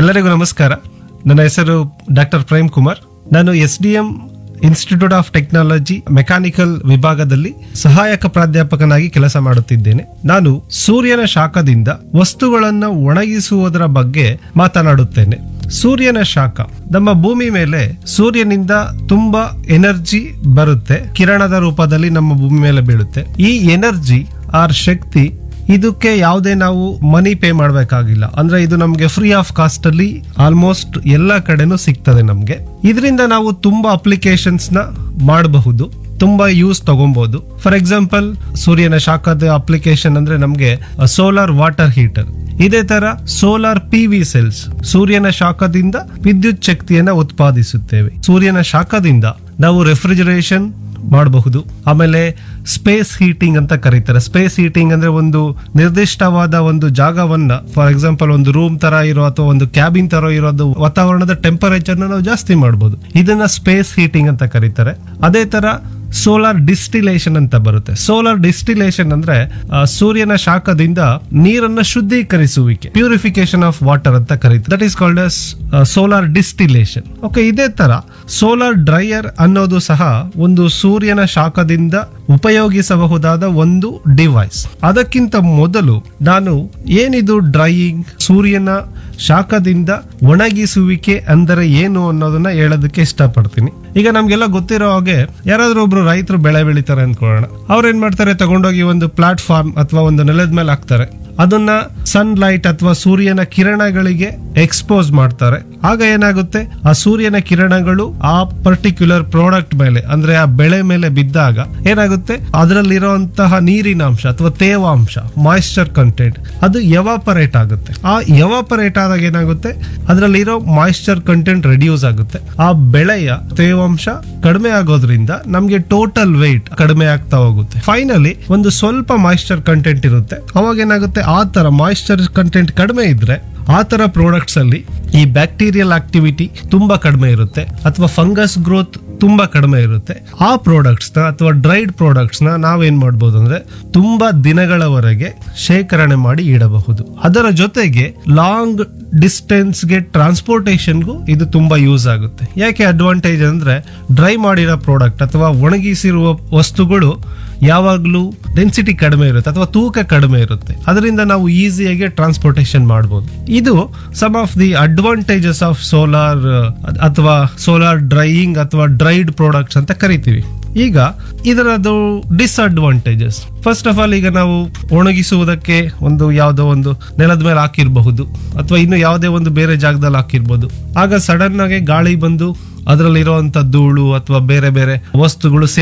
ಎಲ್ಲರಿಗೂ ನಮಸ್ಕಾರ ನನ್ನ ಹೆಸರು ಡಾಕ್ಟರ್ ಪ್ರೇಮ್ ಕುಮಾರ್ ನಾನು S D M institute of technology mechanical ವಿಭಾಗದಲ್ಲಿ ಸಹಾಯಕ ಪ್ರಾಧ್ಯಾಪಕನಾಗಿ ಕೆಲಸ ಮಾಡುತ್ತಿದ್ದೇನೆ ನಾನು ಸೂರ್ಯನ ಶಾಖದಿಂದ ವಸ್ತುಗಳನ್ನು ಒಣಗಿಸುವುದರ ಬಗ್ಗೆ ಮಾತನಾಡುತ್ತೇನೆ ಸೂರ್ಯನ ಶಾಖ ನಮ್ಮ ಭೂಮಿ ಮೇಲೆ ಸೂರ್ಯನಿಂದ ತುಂಬಾ ಎನರ್ಜಿ ಬರುತ್ತೆ ಕಿರಣದ ರೂಪದಲ್ಲಿ ನಮ್ಮ ಭೂಮಿ ಮೇಲೆ ಬೀಳುತ್ತೆ ಈ ಎನರ್ಜಿ ಆರ್ ಶಕ್ತಿ ಇದಕ್ಕೆ ಯಾವುದೇ ನಾವು ಮನಿ ಪೇ ಮಾಡಬೇಕಾಗಿಲ್ಲ ಅಂದ್ರೆ ಇದು ನಮಗೆ ಫ್ರೀ ಆಫ್ ಕಾಸ್ಟ್ ಅಲ್ಲಿ ಆಲ್ಮೋಸ್ಟ್ ಎಲ್ಲ ಕಡೆನೂ ಸಿಗ್ತದೆ ನಮಗೆ ಇದರಿಂದ ನಾವು ತುಂಬಾ ಅಪ್ಲಿಕೇಶನ್ಸ್ ನ ಮಾಡಬಹುದು ತುಂಬಾ ಯೂಸ್ ತಗೊಬಹುದು ಫಾರ್ ಎಕ್ಸಾಂಪಲ್ ಸೂರ್ಯನ ಶಾಖದ ಅಪ್ಲಿಕೇಶನ್ ಅಂದ್ರೆ ನಮಗೆ ಸೋಲಾರ್ ವಾಟರ್ ಹೀಟರ್ ಇದೇ ತರ ಸೋಲಾರ್ ಪಿ ವಿ ಸೆಲ್ಸ್ ಸೂರ್ಯನ ಶಾಖದಿಂದ ವಿದ್ಯುತ್ ಶಕ್ತಿಯನ್ನ ಉತ್ಪಾದಿಸುತ್ತೇವೆ ಸೂರ್ಯನ ಶಾಖದಿಂದ ನಾವು ರೆಫ್ರಿಜರೇಷನ್ ಮಾಡಬಹುದು ಆಮೇಲೆ ಸ್ಪೇಸ್ ಹೀಟಿಂಗ್ ಅಂತ ಕರೀತಾರೆ ಸ್ಪೇಸ್ ಹೀಟಿಂಗ್ ಅಂದ್ರೆ ಒಂದು ನಿರ್ದಿಷ್ಟವಾದ ಒಂದು ಜಾಗವನ್ನ ಫಾರ್ ಎಕ್ಸಾಂಪಲ್ ಒಂದು ರೂಮ್ ತರ ಇರೋ ಅಥವಾ ಒಂದು ಕ್ಯಾಬಿನ್ ತರ ಇರೋದು ವಾತಾವರಣದ ಟೆಂಪರೇಚರ್ ನಾವು ಜಾಸ್ತಿ ಮಾಡಬಹುದು ಇದನ್ನ ಸ್ಪೇಸ್ ಹೀಟಿಂಗ್ ಅಂತ ಕರೀತಾರೆ ಅದೇ ತರ ಸೋಲಾರ್ ಡಿಸ್ಟಿಲೇಷನ್ ಅಂತ ಬರುತ್ತೆ ಸೋಲಾರ್ ಡಿಸ್ಟಿಲೇಷನ್ ಅಂದ್ರೆ ಆ, ಸೂರ್ಯನ ಶಾಖದಿಂದ ನೀರನ್ನ ಶುದ್ಧೀಕರಿಸುವಿಕೆ ಪ್ಯೂರಿಫಿಕೇಶನ್ ಆಫ್ ವಾಟರ್ ಅಂತ ಕರೀತಾರೆ that is called as solar distillation okay ಇದೇ ತರ ಸೋಲಾರ್ ಡ್ರೈಯರ್ ಅನ್ನೋದು ಸಹ ಒಂದು ಸೂರ್ಯನ ಶಾಖದಿಂದ ಉಪಯೋಗಿಸಬಹುದಾದ ಒಂದು ಡಿವೈಸ್ ಅದಕ್ಕಿಂತ ಮೊದಲು ನಾನು ಏನಿದು ಡ್ರೈಯಿಂಗ್ ಸೂರ್ಯನ ಶಾಖದಿಂದ ಒಣಗಿಸುವಿಕೆ ಅಂದರೆ ಏನು ಅನ್ನೋದನ್ನ ಹೇಳೋದಕ್ಕೆ ಇಷ್ಟಪಡ್ತೀನಿ ಈಗ ನಮ್ಗೆಲ್ಲ ಗೊತ್ತಿರೋ ಹಾಗೆ ಯಾರಾದ್ರೂ ಒಬ್ರು ರೈತರು ಬೆಳೆ ಬೆಳಿತಾರೆ ಅನ್ಕೊಳ್ಳೋಣ ಅವ್ರು ಏನ್ ಮಾಡ್ತಾರೆ ತಗೊಂಡೋಗಿ ಒಂದು ಪ್ಲಾಟ್ಫಾರ್ಮ್ ಅಥವಾ ಒಂದು ನೆಲದ ಮೇಲೆ ಹಾಕ್ತಾರೆ ಅದನ್ನ ಸನ್ ಲೈಟ್ ಅಥವಾ ಸೂರ್ಯನ ಕಿರಣಗಳಿಗೆ ಎಕ್ಸ್ಪೋಸ್ ಮಾಡ್ತಾರೆ ಆಗ ಏನಾಗುತ್ತೆ ಆ ಸೂರ್ಯನ ಕಿರಣಗಳು ಆ ಪರ್ಟಿಕ್ಯುಲರ್ ಪ್ರಾಡಕ್ಟ್ ಮೇಲೆ ಅಂದ್ರೆ ಆ ಬೆಳೆ ಮೇಲೆ ಬಿದ್ದಾಗ ಏನಾಗುತ್ತೆ ಅದರಲ್ಲಿರುವಂತಹ ನೀರಿನಾಂಶ ಅಥವಾ ತೇವಾಂಶ ಮಾಯಿಶ್ಚರ್ ಕಂಟೆಂಟ್ ಅದು ಎವಾಪರೇಟ್ ಆಗುತ್ತೆ ಆ ಎವಾಪರೇಟ್ ಆದಾಗ ಏನಾಗುತ್ತೆ ಅದರಲ್ಲಿರೋ ಮಾಯಿಶ್ಚರ್ ಕಂಟೆಂಟ್ ರೆಡ್ಯೂಸ್ ಆಗುತ್ತೆ ಆ ಬೆಳೆಯ ತೇವಾಂಶ ಕಡಿಮೆ ಆಗೋದ್ರಿಂದ ನಮ್ಗೆ ಟೋಟಲ್ ವೆಯ್ಟ್ ಕಡಿಮೆ ಆಗ್ತಾ ಹೋಗುತ್ತೆ ಫೈನಲಿ ಒಂದು ಸ್ವಲ್ಪ ಮಾಯಿಶ್ಚರ್ ಕಂಟೆಂಟ್ ಇರುತ್ತೆ ಅವಾಗ ಏನಾಗುತ್ತೆ ಆ ತರ ಮಾಯಿಶ್ಚರ್ ಕಂಟೆಂಟ್ ಕಡಿಮೆ ಇದ್ರೆ ಆ ತರ ಪ್ರಾಡಕ್ಟ್ಸ್ ಅಲ್ಲಿ ಈ ಬ್ಯಾಕ್ಟೀರಿಯಲ್ ಆಕ್ಟಿವಿಟಿ ತುಂಬಾ ಕಡಿಮೆ ಇರುತ್ತೆ ಅಥವಾ ಫಂಗಸ್ ಗ್ರೋತ್ ತುಂಬಾ ಕಡಿಮೆ ಇರುತ್ತೆ ಆ ಪ್ರಾಡಕ್ಟ್ಸ್ ನ ಅಥವಾ ಡ್ರೈಡ್ ಪ್ರಾಡಕ್ಟ್ಸ್ ನ ನಾವೇನ್ ಮಾಡ್ಬೋದು ಅಂದ್ರೆ ತುಂಬಾ ದಿನಗಳವರೆಗೆ ಶೇಖರಣೆ ಮಾಡಿ ಇಡಬಹುದು ಅದರ ಜೊತೆಗೆ ಲಾಂಗ್ ಡಿಸ್ಟೆನ್ಸ್ಗೆ ಟ್ರಾನ್ಸ್ಪೋರ್ಟೇಷನ್ಗೂ ಇದು ತುಂಬಾ ಯೂಸ್ ಆಗುತ್ತೆ ಯಾಕೆ ಅಡ್ವಾಂಟೇಜ್ ಅಂದ್ರೆ ಡ್ರೈ ಮಾಡಿರೋ ಪ್ರಾಡಕ್ಟ್ ಅಥವಾ ಒಣಗಿಸಿರುವ ವಸ್ತುಗಳು ಯಾವಾಗಲೂ ಡೆನ್ಸಿಟಿ ಕಡಿಮೆ ಇರುತ್ತೆ ಅಥವಾ ತೂಕ ಕಡಿಮೆ ಇರುತ್ತೆ ಅದರಿಂದ ನಾವು ಈಸಿಯಾಗಿ ಟ್ರಾನ್ಸ್ಪೋರ್ಟೇಷನ್ ಮಾಡಬಹುದು ಇದು some of the advantages of solar ಅಥವಾ ಸೋಲಾರ್ ಡ್ರೈಯಿಂಗ್ ಅಥವಾ ಡ್ರೈಡ್ ಪ್ರಾಡಕ್ಟ್ಸ್ ಅಂತ ಕರಿತೀವಿ ಈಗ ಇದರದ್ದು ಡಿಸ್ಅಡ್ವಾಂಟೇಜಸ್ ಫಸ್ಟ್ ಆಫ್ ಆಲ್ ಈಗ ನಾವು ಒಣಗಿಸುವುದಕ್ಕೆ ಒಂದು ಯಾವುದೋ ಒಂದು ನೆಲದ ಮೇಲೆ ಹಾಕಿರಬಹುದು ಅಥವಾ ಇನ್ನು ಯಾವುದೇ ಒಂದು ಬೇರೆ ಜಾಗದಲ್ಲಿ ಹಾಕಿರ್ಬೋದು ಆಗ ಸಡನ್ ಆಗಿ ಗಾಳಿ ಬಂದು ಅದರಲ್ಲಿರುವಂತ ಧೂಳು ಅಥವಾ ಬೇರೆ ಬೇರೆ ವಸ್ತುಗಳು